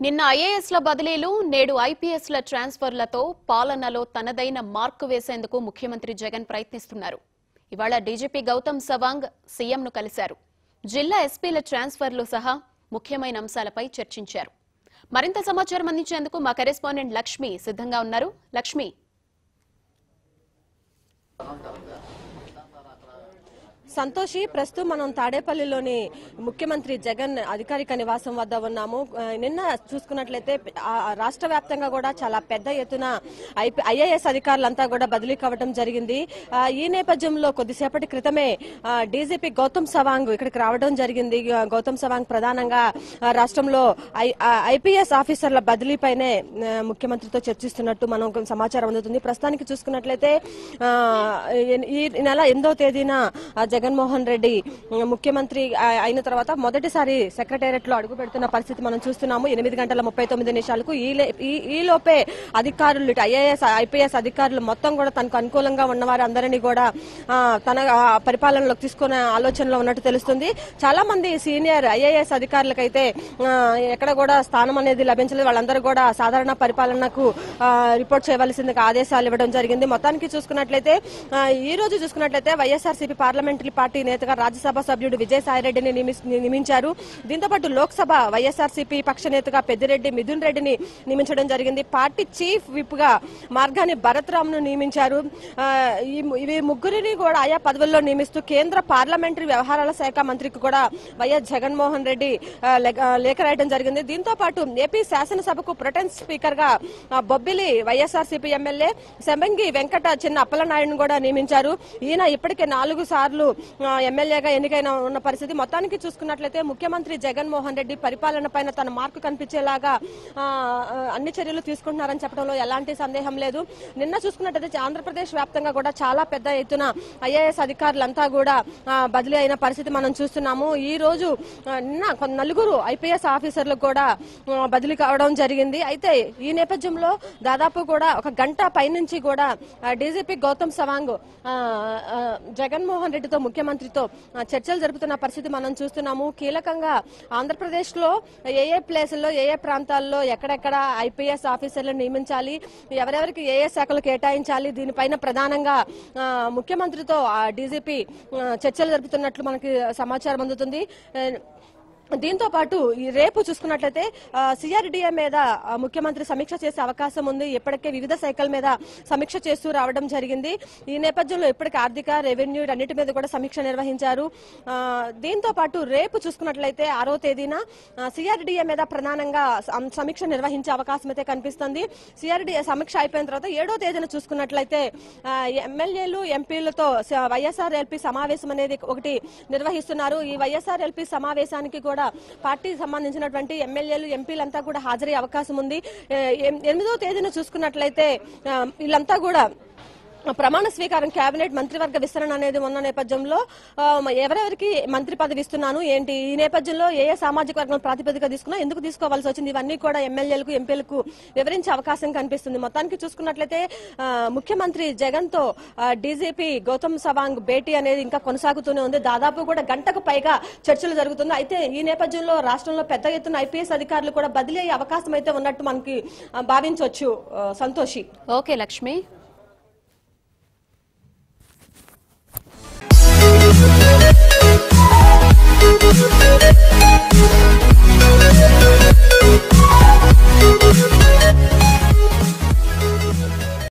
నిన్న ఐఏఎస్ల బదిలీలు నేడు ఐపీఎస్ల ట్రాన్స్ఫర్లతో పాలనలో తనదైన మార్కు వేసేందుకు ముఖ్యమంత్రి జగన్ ప్రయత్నిస్తున్నారు ఇవాళ డీజీపీ గౌతమ్ సవాంగ్ సీఎంను కలిశారు జిల్లా ఎస్పీల ట్రాన్స్ఫర్లు సహా ముఖ్యమైన అంశాలపై చర్చించారు మరింత సమాచారం అందించేందుకు మా కరెస్పాండెంట్ లక్ష్మి సిద్ధంగా ఉన్నారు లక్ష్మి సంతోషి ప్రస్తుతం మనం తాడేపల్లిలోని ముఖ్యమంత్రి జగన్ అధికారిక నివాసం వద్ద ఉన్నాము ఆ, నిన్న చూసుకున్నట్లయితే ఆ, రాష్ట్ర వ్యాప్తంగా కూడా చాలా పెద్ద ఎత్తున ఐఏఎస్ అధికారులంతా కూడా బదిలీ కావడం జరిగింది ఆ, ఈ నేపథ్యంలో కొద్దిసేపటి క్రితమే ఆ, డీజీపీ గౌతమ్ సవాంగ్ ఇక్కడికి రావడం జరిగింది ఆ, గౌతమ్ సవాంగ్ ప్రధానంగా ఆ, రాష్ట్రంలో ఐ- ఆ, ఐపీఎస్ ఆఫీసర్ల బదిలీపైనే ఆ, ముఖ్యమంత్రితో చర్చిస్తున్నట్టు మనం కొంత సమాచారం అందుతుంది ప్రస్తుతానికి చూసుకున్నట్లయితే ఆ, ఈ నెల ఎనిమిదవ తేదీన ఆ, జగన్మోహన్ రెడ్డి ఆ, ముఖ్యమంత్రి ఆ- అయిన తర్వాత మొదటిసారి సెక్రటేరియట్ లో అడుగు పెడుతున్న పరిస్థితి మనం చూస్తున్నాము ఎనిమిది గంటల ముప్పై తొమ్మిది నిమిషాలకు ఈ లే- ఈ- ఈ లోపే అధికారులు ఇటు ఐఏఎస్ ఐపీఎస్ అధికారులు మొత్తం కూడా తనకు అనుకూలంగా ఉన్నవారు అందరినీ కూడా ఆ, తన ఆ, పరిపాలనలోకి తీసుకునే ఆలోచనలో ఉన్నట్టు తెలుస్తుంది చాలా మంది సీనియర్ ఐఏఎస్ అధికారులకైతే ఆ, ఎక్కడ కూడా స్థానం అనేది లభించలేదు వాళ్ళందరూ కూడా సాధారణ పరిపాలనకు ఆ, రిపోర్ట్ చేయవలసిందిగా ఆదేశాలు ఇవ్వడం జరిగింది మొత్తానికి చూసుకున్నట్లయితే ఆ, ఈ రోజు చూసుకున్నట్లయితే వైఎస్ఆర్సీపీ పార్లమెంటరీ పార్టీ నేతగా రాజ్యసభ సభ్యుడు విజయసాయిరెడ్డిని నియమిస్- నియమించారు దీంతో పాటు లోక్సభ వైఎస్ఆర్సీపీ పక్ష నేతగా పెద్దిరెడ్డి మిథున్ రెడ్డిని నియమించడం జరిగింది పార్టీ చీఫ్ విప్ గా మార్గాని భరత్ రామ్ ను నియమించారు ఆ, ఈ ము- ఇవి ముగ్గురిని కూడా ఆయా పదవుల్లో నియమిస్తూ కేంద్ర పార్లమెంటరీ వ్యవహారాల శాఖ మంత్రికి కూడా వైఎస్ జగన్మోహన్ రెడ్డి ఆ, లేఖ ఆ, లేఖ రాయడం జరిగింది దీంతో పాటు ఏపీ శాసనసభకు ప్రొటెన్ స్పీకర్ గా ఆ, బొబ్బిలి వైఎస్ఆర్సీపీ ఎమ్మెల్యే సెంబంగి వెంకట చిన్న అప్పలనాయుడును కూడా నియమించారు ఈయన ఇప్పటికే నాలుగు సార్లు ఆ, ఎమ్మెల్యేగా ఎన్నికైన ఉన్న పరిస్థితి మొత్తానికి చూసుకున్నట్లయితే ముఖ్యమంత్రి జగన్మోహన్ రెడ్డి పరిపాలన పైన తన మార్కు కనిపించేలాగా ఆ, ఆ, అన్ని చర్యలు తీసుకుంటున్నారని చెప్పడంలో ఎలాంటి సందేహం లేదు నిన్న చూసుకున్నట్లయితే ఆంధ్రప్రదేశ్ వ్యాప్తంగా కూడా చాలా పెద్ద ఎత్తున ఐఏఎస్ అధికారులంతా కూడా ఆ, బదిలీ అయిన పరిస్థితి మనం చూస్తున్నాము ఈ రోజు ఆ, నిన్న కొన్- నలుగురు ఐపీఎస్ ఆఫీసర్లు కూడా ఆ, బదిలీ కావడం జరిగింది అయితే ఈ నేపథ్యంలో దాదాపు కూడా ఒక గంట పైనుంచి కూడా డీజీపీ గౌతమ్ సవాంగ్ ఆ, ఆ, జగన్మోహన్ రెడ్డితో ముఖ్యమంత్రితో ఆ, చర్చలు జరుపుతున్న పరిస్థితి మనం చూస్తున్నాము కీలకంగా ఆంధ్రప్రదేశ్ లో ఏ ఏ ప్లేసుల్లో ఏ ఏ ప్రాంతాల్లో ఎక్కడెక్కడ ఐపీఎస్ ఆఫీసర్లను నియమించాలి ఎవరెవరికి ఏ ఏ శాఖలు కేటాయించాలి దీనిపైన ప్రధానంగా ఆ, ముఖ్యమంత్రితో డీజీపీ చర్చలు జరుపుతున్నట్లు మనకి సమాచారం అందుతుంది ఆ, దీంతో పాటు ఈ రేపు చూసుకున్నట్లయితే సిఆర్డీఏ మీద ఆ, ముఖ్యమంత్రి సమీక్ష చేసే అవకాశం ఉంది ఇప్పటికే వివిధ శాఖల మీద సమీక్ష చేస్తూ రావడం జరిగింది ఈ నేపథ్యంలో ఇప్పటికే ఆర్థిక రెవెన్యూ అన్నిటి మీద కూడా సమీక్ష నిర్వహించారు ఆ, దీంతో పాటు రేపు చూసుకున్నట్లయితే ఆరో తేదీన సిఆర్డీఏ మీద ప్రధానంగా సమ- సమీక్ష నిర్వహించే అవకాశం అయితే కనిపిస్తుంది సిఆర్డీఏ సమీక్ష అయిపోయిన తర్వాత ఏడో తేదీన చూసుకున్నట్లయితే ఆ, ఎమ్మెల్యేలు ఎంపీలతో స- వైఎస్ఆర్ ఎల్పీ సమావేశం అనేది ఒకటి నిర్వహిస్తున్నారు ఈ వైఎస్ఆర్ ఎల్పీ సమావేశానికి కూడా పార్టీకి సంబంధించినటువంటి ఎమ్మెల్యేలు ఎంపీలంతా కూడా హాజరయ్యే అవకాశం ఉంది ఏ, ఎం- ఎనిమిదో తేదీన చూసుకున్నట్లయితే ఆ, వీళ్ళంతా కూడా ప్రమాణ స్వీకారం కేబినెట్ మంత్రివర్గ విస్తరణ అనేది ఉన్న నేపథ్యంలో ఆ, ఎవరెవరికి మంత్రి పదవి ఇస్తున్నాను ఏంటి ఈ నేపథ్యంలో ఏ ఏ సామాజిక వర్గం ప్రాతిపదిక తీసుకున్నా ఎందుకు తీసుకోవాల్సి వచ్చింది ఇవన్నీ కూడా ఎమ్మెల్యేలకు ఎంపీలకు వివరించే అవకాశం కనిపిస్తుంది మొత్తానికి చూసుకున్నట్లయితే ఆ, ముఖ్యమంత్రి జగన్ తో డీజీపీ గౌతమ్ సవాంగ్ భేటీ అనేది ఇంకా కొనసాగుతూనే ఉంది దాదాపు కూడా గంటకు పైగా చర్చలు జరుగుతుంది అయితే ఈ నేపథ్యంలో రాష్ట్రంలో పెద్ద ఎత్తున ఐపీఎస్ అధికారులు కూడా బదిలీ అయ్యే అవకాశం అయితే ఉన్నట్టు మనకి ఆ, భావించవచ్చు ఆ, సంతోషి ఓకే లక్ష్మి